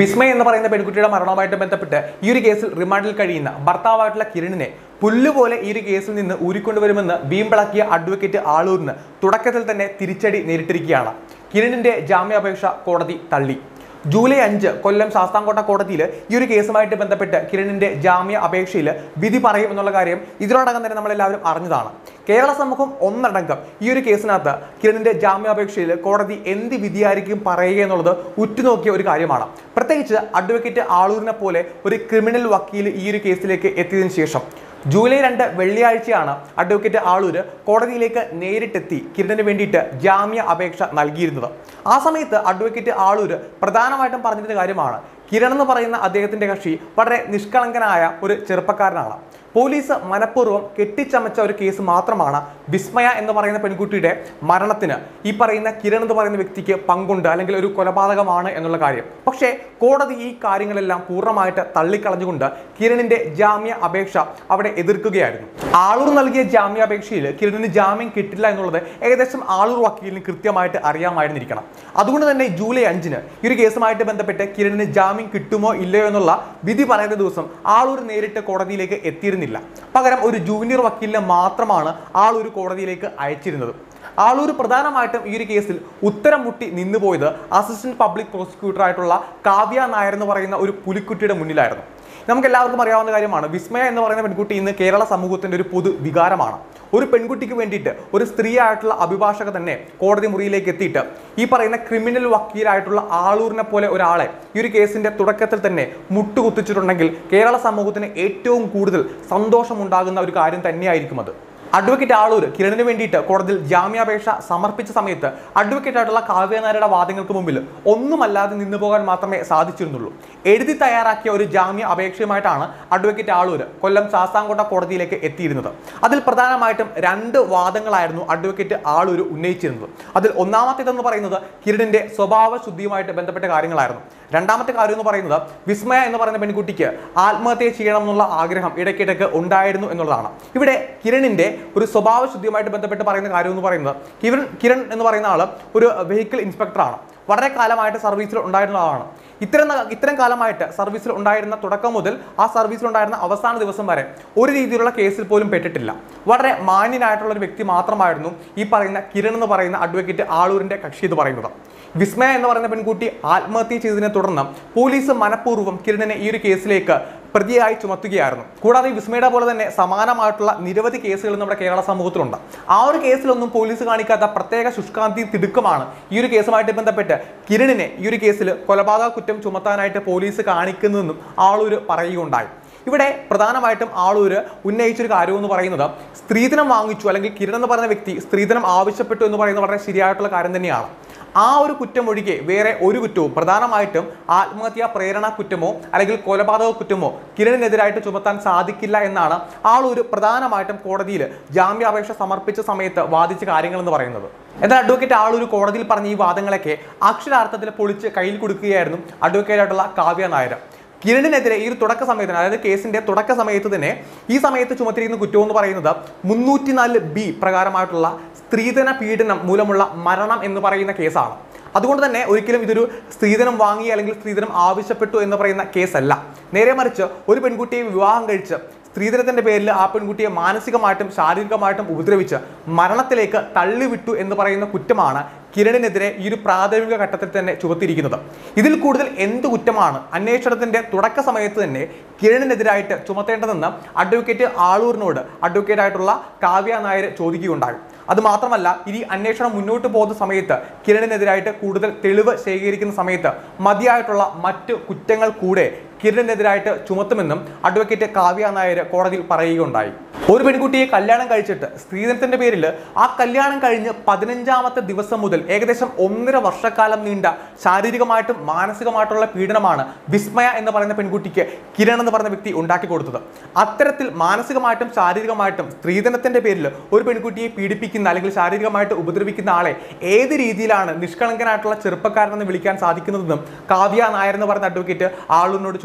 വിസ്മയ എന്ന് പറയുന്ന പെൺകുട്ടിയുടെ മരണവുമായിട്ട് ബന്ധപ്പെട്ട് ഈ ഒരു കേസിൽ റിമാൻഡിൽ കഴിയുന്ന ഭർത്താവായിട്ടുള്ള കിരണിനെ പുല്ലുപോലെ ഈ ഒരു കേസിൽ നിന്ന് ഊരിക്കൊണ്ടുവരുമെന്ന് വീമ്പിളക്കിയ അഡ്വക്കേറ്റ് ആളൂരിന് തുടക്കത്തിൽ തന്നെ തിരിച്ചടി നേരിട്ടിരിക്കുകയാണ് കിരണിന്റെ ജാമ്യാപേക്ഷ കോടതി തള്ളി ജൂലൈ അഞ്ച് കൊല്ലം ശാസ്താംകോട്ട കോടതിയിൽ ഈ ഒരു കേസുമായിട്ട് ബന്ധപ്പെട്ട് കിരണിന്റെ ജാമ്യ അപേക്ഷയിൽ വിധി പറയും എന്നുള്ള കാര്യം ഇതിനോടകം തന്നെ നമ്മളെല്ലാവരും അറിഞ്ഞതാണ് കേരള സമൂഹം ഒന്നടങ്കം ഈ ഒരു കേസിനകത്ത് കിരണിന്റെ ജാമ്യാപേക്ഷയിൽ കോടതി എന്ത് വിധിയായിരിക്കും പറയുക എന്നുള്ളത് ഉറ്റുനോക്കിയ ഒരു കാര്യമാണ് പ്രത്യേകിച്ച് അഡ്വക്കേറ്റ് ആളൂരിനെ പോലെ ഒരു ക്രിമിനൽ വക്കീൽ ഈ ഒരു കേസിലേക്ക് എത്തിയതിനു ശേഷം ജൂലൈ രണ്ട് വെള്ളിയാഴ്ചയാണ് അഡ്വക്കേറ്റ് ആളൂര് കോടതിയിലേക്ക് നേരിട്ടെത്തി കിരണിന് വേണ്ടിയിട്ട് ജാമ്യ അപേക്ഷ നൽകിയിരുന്നത് ആ സമയത്ത് അഡ്വക്കേറ്റ് ആളൂര് പ്രധാനമായിട്ടും പറഞ്ഞിരുന്ന കാര്യമാണ് കിരൺ എന്ന് പറയുന്ന അദ്ദേഹത്തിന്റെ കക്ഷി വളരെ നിഷ്കളങ്കനായ ഒരു ചെറുപ്പക്കാരനാണ് പോലീസ് മനഃപൂർവ്വം കെട്ടിച്ചമച്ച ഒരു കേസ് മാത്രമാണ് വിസ്മയ എന്ന് പറയുന്ന പെൺകുട്ടിയുടെ മരണത്തിന് ഈ പറയുന്ന കിരൺ എന്ന് പറയുന്ന വ്യക്തിക്ക് പങ്കുണ്ട് അല്ലെങ്കിൽ ഒരു കൊലപാതകമാണ് എന്നുള്ള കാര്യം പക്ഷേ കോടതി ഈ കാര്യങ്ങളെല്ലാം പൂർണ്ണമായിട്ട് തള്ളിക്കളഞ്ഞുകൊണ്ട് കിരണിന്റെ ജാമ്യ അപേക്ഷ അവിടെ എതിർക്കുകയായിരുന്നു ആളൂർ നൽകിയ ജാമ്യാപേക്ഷയിൽ കിരണിന് ജാമ്യം കിട്ടില്ല എന്നുള്ളത് ഏകദേശം ആളൂർ വക്കീലിന് കൃത്യമായിട്ട് അറിയാമായിരുന്നിരിക്കണം അതുകൊണ്ട് തന്നെ ജൂലൈ അഞ്ചിന് ഈ ഒരു കേസുമായിട്ട് ബന്ധപ്പെട്ട് കിരണിന് ജാമ്യം കിട്ടുമോ ഇല്ലയോ എന്നുള്ള വിധി പറയുന്ന ദിവസം ആളൂർ നേരിട്ട് കോടതിയിലേക്ക് എത്തിയിരുന്നില്ല പകരം ഒരു ജൂനിയർ വക്കീലിനെ മാത്രമാണ് ആളൂർ കോടതിയിലേക്ക് അയച്ചിരുന്നത് ആളൂർ പ്രധാനമായിട്ടും ഈ ഒരു കേസിൽ ഉത്തരം മുട്ടി നിന്നുപോയത് അസിസ്റ്റന്റ് പബ്ലിക് പ്രോസിക്യൂട്ടർ ആയിട്ടുള്ള കാവ്യ നായർ എന്ന് പറയുന്ന ഒരു പുലിക്കുട്ടിയുടെ മുന്നിലായിരുന്നു നമുക്ക് എല്ലാവർക്കും അറിയാവുന്ന കാര്യമാണ് വിസ്മയ എന്ന് പറയുന്ന പെൺകുട്ടി ഇന്ന് കേരള സമൂഹത്തിന്റെ ഒരു പൊതു വികാരമാണ് ഒരു പെൺകുട്ടിക്ക് വേണ്ടിയിട്ട് ഒരു സ്ത്രീ ആയിട്ടുള്ള അഭിഭാഷക തന്നെ കോടതി മുറിയിലേക്ക് എത്തിയിട്ട് ഈ പറയുന്ന ക്രിമിനൽ വക്കീലായിട്ടുള്ള ആളൂരിനെ പോലെ ഒരാളെ ഈ ഒരു കേസിന്റെ തുടക്കത്തിൽ തന്നെ മുട്ടുകുത്തിച്ചിട്ടുണ്ടെങ്കിൽ കേരള സമൂഹത്തിന് ഏറ്റവും കൂടുതൽ സന്തോഷമുണ്ടാകുന്ന ഒരു കാര്യം തന്നെയായിരിക്കും അത് അഡ്വക്കേറ്റ് ആളൂർ കിരണിന് വേണ്ടിയിട്ട് കോടതിയിൽ ജാമ്യാപേക്ഷ സമർപ്പിച്ച സമയത്ത് അഡ്വക്കേറ്റ് ആയിട്ടുള്ള കാവ്യനായരുടെ വാദങ്ങൾക്ക് മുമ്പിൽ ഒന്നുമല്ലാതെ നിന്നു പോകാൻ മാത്രമേ സാധിച്ചിരുന്നുള്ളൂ എഴുതി തയ്യാറാക്കിയ ഒരു ജാമ്യ അപേക്ഷയുമായിട്ടാണ് അഡ്വക്കേറ്റ് ആളൂർ കൊല്ലം ശാസ്താംകോട്ട കോടതിയിലേക്ക് എത്തിയിരുന്നത് അതിൽ പ്രധാനമായിട്ടും രണ്ട് വാദങ്ങളായിരുന്നു അഡ്വക്കേറ്റ് ആളൂർ ഉന്നയിച്ചിരുന്നത് അതിൽ ഒന്നാമത്തേതെന്ന് പറയുന്നത് കിരണിന്റെ സ്വഭാവ ശുദ്ധിയുമായിട്ട് ബന്ധപ്പെട്ട കാര്യങ്ങളായിരുന്നു രണ്ടാമത്തെ കാര്യം എന്ന് പറയുന്നത് വിസ്മയ എന്ന് പറയുന്ന പെൺകുട്ടിക്ക് ആത്മഹത്യ ചെയ്യണം എന്നുള്ള ആഗ്രഹം ഇടയ്ക്കിടയ്ക്ക് ഉണ്ടായിരുന്നു എന്നുള്ളതാണ് ഇവിടെ കിരണിന്റെ ഒരു സ്വഭാവ ശുദ്ധിയുമായിട്ട് ബന്ധപ്പെട്ട് പറയുന്ന കാര്യം എന്ന് പറയുന്നത് കിരൺ കിരൺ എന്ന് പറയുന്ന ആൾ ഒരു വെഹിക്കിൾ ഇൻസ്പെക്ടറാണ് വളരെ കാലമായിട്ട് സർവീസിൽ ഉണ്ടായിരുന്ന ആളാണ് ഇത്തരം ന- ഇത്തരം കാലമായിട്ട് സർവീസിൽ ഉണ്ടായിരുന്ന തുടക്കം മുതൽ ആ സർവീസിൽ ഉണ്ടായിരുന്ന അവസാന ദിവസം വരെ ഒരു രീതിയിലുള്ള കേസിൽ പോലും പെട്ടിട്ടില്ല വളരെ മാന്യനായിട്ടുള്ള ഒരു വ്യക്തി മാത്രമായിരുന്നു ഈ പറയുന്ന കിരൺ എന്ന് പറയുന്ന അഡ്വക്കേറ്റ് ആളൂരിന്റെ കക്ഷി എന്ന് പറയുന്നത് വിസ്മയ എന്ന് പറയുന്ന പെൺകുട്ടി ആത്മഹത്യ ചെയ്തതിനെ തുടർന്ന് പോലീസ് മനഃപൂർവ്വം കിരണിനെ ഈ ഒരു കേസിലേക്ക് പ്രതിയായി ചുമത്തുകയായിരുന്നു കൂടാതെ ഈ വിസ്മയുടെ പോലെ തന്നെ സമാനമായിട്ടുള്ള നിരവധി കേസുകൾ നമ്മുടെ കേരള സമൂഹത്തിലുണ്ട് ആ ഒരു കേസിലൊന്നും പോലീസ് കാണിക്കാത്ത പ്രത്യേക ശുഷ്കാന്തി തിടുക്കമാണ് ഈ ഒരു കേസുമായിട്ട് ബന്ധപ്പെട്ട് കിരണിനെ ഈ ഒരു കേസിൽ കൊലപാതക കുറ്റം ചുമത്താനായിട്ട് പോലീസ് കാണിക്കുന്നതെന്നും ആളൂര് പറയുകയുണ്ടായി ഇവിടെ പ്രധാനമായിട്ടും ആളൂര് ഉന്നയിച്ചൊരു കാര്യം എന്ന് പറയുന്നത് സ്ത്രീധനം വാങ്ങിച്ചു അല്ലെങ്കിൽ കിരൺ എന്ന് പറയുന്ന വ്യക്തി സ്ത്രീധനം ആവശ്യപ്പെട്ടു എന്ന് പറയുന്നത് വളരെ ശരിയായിട്ടുള്ള കാര്യം തന്നെയാണ് ആ ഒരു കുറ്റം ഒഴികെ വേറെ ഒരു കുറ്റവും പ്രധാനമായിട്ടും ആത്മഹത്യാ പ്രേരണ കുറ്റമോ അല്ലെങ്കിൽ കൊലപാതക കുറ്റമോ കിരണിനെതിരായിട്ട് ചുമത്താൻ സാധിക്കില്ല എന്നാണ് ആളൊരു പ്രധാനമായിട്ടും കോടതിയിൽ ജാമ്യാപേക്ഷ സമർപ്പിച്ച സമയത്ത് വാദിച്ച കാര്യങ്ങൾ എന്ന് പറയുന്നത് എന്നാൽ അഡ്വക്കേറ്റ് ആളൊരു കോടതിയിൽ പറഞ്ഞ ഈ വാദങ്ങളൊക്കെ അക്ഷരാർത്ഥത്തിൽ പൊളിച്ച് കയ്യിൽ കൊടുക്കുകയായിരുന്നു അഡ്വക്കേറ്റ് ആയിട്ടുള്ള കാവ്യ നായർ കിരണിനെതിരെ ഈ ഒരു തുടക്ക സമയത്തിന് അതായത് കേസിന്റെ തുടക്ക സമയത്ത് തന്നെ ഈ സമയത്ത് ചുമത്തിയിരിക്കുന്ന കുറ്റം എന്ന് പറയുന്നത് മുന്നൂറ്റിനാല് ബി പ്രകാരമായിട്ടുള്ള സ്ത്രീധന പീഡനം മൂലമുള്ള മരണം എന്ന് പറയുന്ന കേസാണ് അതുകൊണ്ട് തന്നെ ഒരിക്കലും ഇതൊരു സ്ത്രീധനം വാങ്ങി അല്ലെങ്കിൽ സ്ത്രീധനം ആവശ്യപ്പെട്ടു എന്ന് പറയുന്ന കേസല്ല നേരെ മറിച്ച് ഒരു പെൺകുട്ടിയെ വിവാഹം കഴിച്ച് സ്ത്രീധനത്തിന്റെ പേരിൽ ആ പെൺകുട്ടിയെ മാനസികമായിട്ടും ശാരീരികമായിട്ടും ഉപദ്രവിച്ച് മരണത്തിലേക്ക് തള്ളിവിട്ടു എന്ന് പറയുന്ന കുറ്റമാണ് കിരണിനെതിരെ ഈ ഒരു പ്രാഥമിക ഘട്ടത്തിൽ തന്നെ ചുമത്തിയിരിക്കുന്നത് ഇതിൽ കൂടുതൽ എന്ത് കുറ്റമാണ് അന്വേഷണത്തിന്റെ തുടക്ക സമയത്ത് തന്നെ കിരണിനെതിരായിട്ട് ചുമത്തേണ്ടതെന്ന് അഡ്വക്കേറ്റ് ആളൂരിനോട് അഡ്വക്കേറ്റ് ആയിട്ടുള്ള കാവ്യ നായർ ചോദിക്കുകയുണ്ടായി അത് മാത്രമല്ല ഇനി അന്വേഷണം മുന്നോട്ട് പോകുന്ന സമയത്ത് കിരണിനെതിരായിട്ട് കൂടുതൽ തെളിവ് ശേഖരിക്കുന്ന സമയത്ത് മതിയായിട്ടുള്ള മറ്റ് കുറ്റങ്ങൾ കൂടെ കിരണിനെതിരായിട്ട് ചുമത്തുമെന്നും അഡ്വക്കേറ്റ് കാവ്യ നായർ കോടതിയിൽ പറയുകയുണ്ടായി ഒരു പെൺകുട്ടിയെ കല്യാണം കഴിച്ചിട്ട് സ്ത്രീധനത്തിന്റെ പേരിൽ ആ കല്യാണം കഴിഞ്ഞ് പതിനഞ്ചാമത്തെ ദിവസം മുതൽ ഏകദേശം ഒന്നര വർഷക്കാലം നീണ്ട ശാരീരികമായിട്ടും മാനസികമായിട്ടുള്ള പീഡനമാണ് വിസ്മയ എന്ന് പറയുന്ന പെൺകുട്ടിക്ക് കിരൺ എന്ന് പറയുന്ന വ്യക്തി ഉണ്ടാക്കി കൊടുത്തത് അത്തരത്തിൽ മാനസികമായിട്ടും ശാരീരികമായിട്ടും സ്ത്രീധനത്തിന്റെ പേരിൽ ഒരു പെൺകുട്ടിയെ പീഡിപ്പിക്കുന്ന അല്ലെങ്കിൽ ശാരീരികമായിട്ട് ഉപദ്രവിക്കുന്ന ആളെ ഏത് രീതിയിലാണ് നിഷ്കളങ്കനായിട്ടുള്ള ചെറുപ്പക്കാരനെന്ന് വിളിക്കാൻ സാധിക്കുന്നതെന്നും കാവ്യ നായർ എന്ന് പറയുന്ന അഡ്വക്കേറ്റ് ആളൂരിനോട്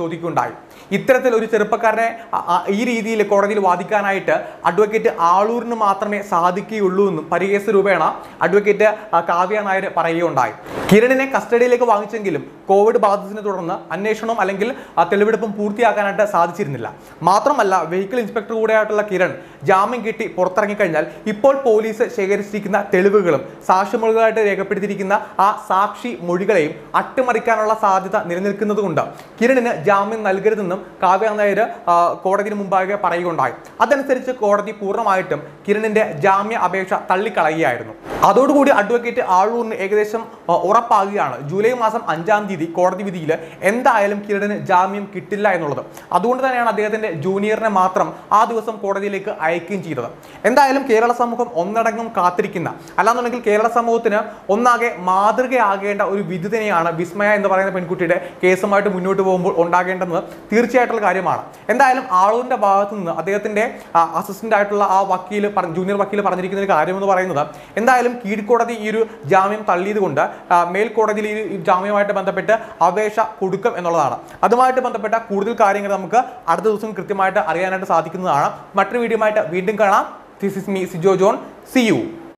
ചോദിക്കുകയുണ്ടായി ഇത്തരത്തിൽ ഒരു ചെറുപ്പക്കാരനെ അ- അ- ഈ രീതിയിൽ കോടതിയിൽ വാദിക്കാനായിട്ട് അഡ്വക്കേറ്റ് ആളൂരിന് മാത്രമേ സാധിക്കുകയുള്ളൂ എന്നും പരിഹേസ രൂപേണ അഡ്വക്കേറ്റ് ആ, കാവ്യ നായർ പറയുകയുണ്ടായി കിരണിനെ കസ്റ്റഡിയിലേക്ക് വാങ്ങിച്ചെങ്കിലും കോവിഡ് ബാധിച്ചതിനെ തുടർന്ന് അന്വേഷണം അല്ലെങ്കിൽ ആ തെളിവെടുപ്പും പൂർത്തിയാക്കാനായിട്ട് സാധിച്ചിരുന്നില്ല മാത്രമല്ല വെഹിക്കിൾ ഇൻസ്പെക്ടർ കൂടെയായിട്ടുള്ള കിരൺ ജാമ്യം കിട്ടി പുറത്തിറങ്ങിക്കഴിഞ്ഞാൽ ഇപ്പോൾ പോലീസ് ശേഖരിച്ചിരിക്കുന്ന തെളിവുകളും സാക്ഷിമൊഴികളായിട്ട് രേഖപ്പെടുത്തിയിരിക്കുന്ന ആ സാക്ഷി മൊഴികളെയും അട്ടിമറിക്കാനുള്ള സാധ്യത നിലനിൽക്കുന്നതുകൊണ്ട് കിരണിന് ജാമ്യം നൽകരുതെന്നും കാവ്യ നായർ ആ, കോടതിന് മുമ്പാകെ പറയുകയുണ്ടായി അതനുസരിച്ച് കോടതി പൂർണ്ണമായിട്ടും കിരണിന്റെ ജാമ്യ അപേക്ഷ തള്ളിക്കളയുകയായിരുന്നു അതോടുകൂടി അഡ്വക്കേറ്റ് ആളൂരിന് ഏകദേശം ആ, ഉറപ്പാകുകയാണ് ജൂലൈ മാസം അഞ്ചാം തീയതി കോടതി വിധിയിൽ എന്തായാലും കിരണിന് ജാമ്യം കിട്ടില്ല എന്നുള്ളത് അതുകൊണ്ട് തന്നെയാണ് അദ്ദേഹത്തിന്റെ ജൂനിയറിനെ മാത്രം ആ ദിവസം കോടതിയിലേക്ക് അയക്കുകയും ചെയ്തത് എന്തായാലും കേരള സമൂഹം ഒന്നടങ്കം കാത്തിരിക്കുന്ന അല്ലാന്നുണ്ടെങ്കിൽ കേരള സമൂഹത്തിന് ഒന്നാകെ മാതൃകയാകേണ്ട ഒരു വിധി തന്നെയാണ് വിസ്മയ എന്ന് പറയുന്ന പെൺകുട്ടിയുടെ കേസുമായിട്ട് മുന്നോട്ട് പോകുമ്പോൾ ഉണ്ടാകേണ്ടത് തീർച്ചയായിട്ടുള്ള കാര്യമാണ് എന്തായാലും ആളൂരിന്റെ ഭാഗത്ത് നിന്ന് അദ്ദേഹത്തിന്റെ അസിസ്റ്റന്റ് ആയിട്ടുള്ള ആ വക്കീൽ പറ- ജൂനിയർ വക്കീൽ പറഞ്ഞിരിക്കുന്ന ഒരു കാര്യം എന്ന് പറയുന്നത് എന്തായാലും കീഴ്ക്കോടതി ഈ ഒരു ജാമ്യം തള്ളിയത് കൊണ്ട് ആ, മേൽക്കോടതിയിൽ ഈ ജാമ്യവുമായിട്ട് ബന്ധപ്പെട്ട് അപേക്ഷ കൊടുക്കും എന്നുള്ളതാണ് അതുമായിട്ട് ബന്ധപ്പെട്ട കൂടുതൽ കാര്യങ്ങൾ നമുക്ക് അടുത്ത ദിവസം കൃത്യമായിട്ട് അറിയാനായിട്ട് സാധിക്കുന്നതാണ് മറ്റൊരു വീഡിയോ ആയിട്ട് വീണ്ടും കാണാം this is me Sijo John see U